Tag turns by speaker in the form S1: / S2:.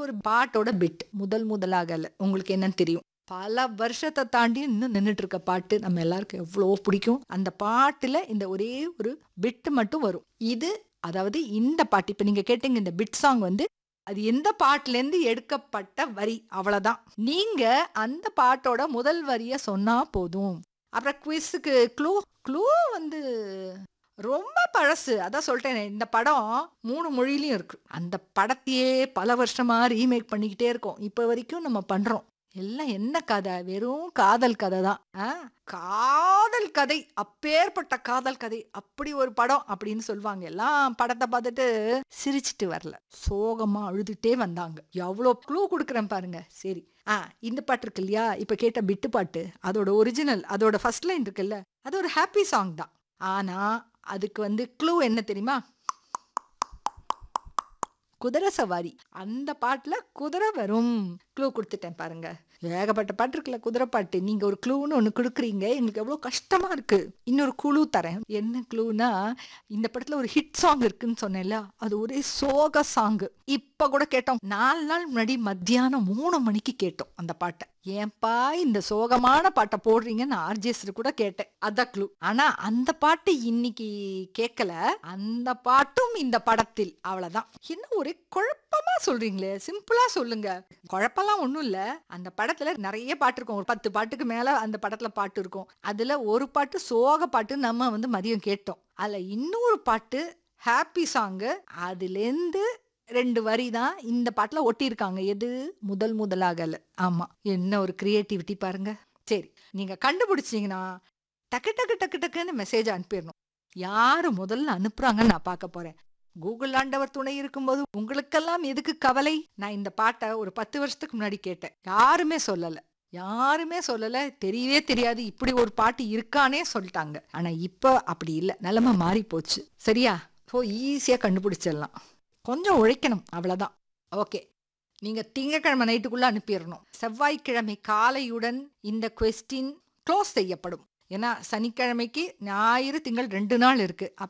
S1: ஒரு பாட்டோட பிட் முதல் முதலாகல உங்களுக்கு என்னன்னு தெரியும் பல வருஷத்தை தாண்டி இன்னும் நின்றுட்டு இருக்க பாட்டு நம்ம எல்லாருக்கும் எவ்வளோ பிடிக்கும் அந்த பாட்டுல இந்த ஒரே ஒரு பிட் மட்டும் வரும் இது அதாவது இந்த பாட்டு இப்ப நீங்க கேட்டீங்க இந்த பிட் சாங் வந்து அது எந்த பாட்டுல இருந்து எடுக்கப்பட்ட வரி அவ்வளவுதான் நீங்க அந்த பாட்டோட முதல் வரிய சொன்னா போதும் அப்புறம் குவிஸுக்கு க்ளூ க்ளூ வந்து ரொம்ப பழசு அதான் சொல்லிட்டேனே இந்த படம் மூணு மொழியிலையும் இருக்கு அந்த படத்தையே பல வருஷமா ரீமேக் பண்ணிக்கிட்டே இருக்கோம் இப்போ வரைக்கும் நம்ம பண்றோம் எல்லாம் என்ன கதை வெறும் காதல் கதை தான் ஆ? காதல் கதை அப்பேற்பட்ட காதல் கதை அப்படி ஒரு படம் அப்படின்னு சொல்லுவாங்க எல்லாம் படத்தை பார்த்துட்டு சிரிச்சிட்டு வரல சோகமா அழுதுட்டே வந்தாங்க எவ்வளோ க்ளூ கொடுக்குறேன் பாருங்க சரி ஆ இந்த பாட்டு இருக்கு இல்லையா இப்ப கேட்ட பிட்டு பாட்டு அதோட ஒரிஜினல் அதோட ஃபர்ஸ்ட் லைன் இருக்குல்ல அது ஒரு ஹாப்பி சாங் தான் ஆனா அதுக்கு வந்து க்ளூ என்ன தெரியுமா குதிரை சவாரி அந்த பாட்டுல குதிரை வரும் க்ளூ கொடுத்துட்டேன் பாருங்க ஏகப்பட்ட பாட்டு இருக்குல்ல குதிரை பாட்டு நீங்க ஒரு க்ளூன்னு ஒன்று கொடுக்குறீங்க எங்களுக்கு எவ்வளோ கஷ்டமா இருக்கு இன்னொரு குழு தரேன் என்ன க்ளூனா இந்த படத்துல ஒரு ஹிட் சாங் இருக்குன்னு சொன்னேன்ல அது ஒரே சோக சாங் இப்ப கூட கேட்டோம் நாலு நாள் முன்னாடி மத்தியானம் மூணு மணிக்கு கேட்டோம் அந்த பாட்டை ஏன்பா இந்த சோகமான பாட்டை போடுறீங்கன்னு ஆர்ஜிஎஸ் கூட கேட்டேன் அதான் க்ளூ ஆனா அந்த பாட்டு இன்னைக்கு கேட்கல அந்த பாட்டும் இந்த படத்தில் அவ்வளவுதான் என்ன ஒரே குழப்பமா சொல்றீங்களே சிம்பிளா சொல்லுங்க குழப்பம்லாம் ஒண்ணும் இல்ல அந்த படத்துல நிறைய பாட்டு இருக்கும் ஒரு பத்து பாட்டுக்கு மேல அந்த படத்துல பாட்டு இருக்கும் அதுல ஒரு பாட்டு சோக பாட்டு நம்ம வந்து மதியம் கேட்டோம் அதுல இன்னொரு பாட்டு ஹாப்பி சாங்கு அதுலேருந்து ரெண்டு வரி தான் இந்த பாட்டுல ஒட்டியிருக்காங்க எது முதல் முதலாகல ஆமா என்ன ஒரு கிரியேட்டிவிட்டி பாருங்க சரி நீங்க கண்டுபிடிச்சீங்கன்னா டக்கு டக்கு டக்கு டக்குன்னு மெசேஜ் அனுப்பிடணும் யாரு முதல்ல அனுப்புறாங்கன்னு நான் பார்க்க போறேன் கூகுள் ஆண்டவர் துணை இருக்கும்போது உங்களுக்கெல்லாம் எதுக்கு கவலை நான் இந்த பாட்டை ஒரு பத்து வருஷத்துக்கு முன்னாடி கேட்டேன் யாருமே சொல்லல யாருமே சொல்லல தெரியவே தெரியாது இப்படி ஒரு பாட்டு இருக்கானே சொல்லிட்டாங்க ஆனா இப்ப அப்படி இல்லை நிலைமை மாறி போச்சு சரியா ஸோ ஈஸியா கண்டுபிடிச்சிடலாம் கொஞ்சம் உழைக்கணும் அவ்வளவுதான் ஓகே நீங்க திங்கக்கிழமை நைட்டுக்குள்ள அனுப்பிடணும் செவ்வாய்க்கிழமை காலையுடன் இந்த கொஸ்டின் க்ளோஸ் செய்யப்படும் ஏன்னா சனிக்கிழமைக்கு ஞாயிறு திங்கள் ரெண்டு நாள் இருக்கு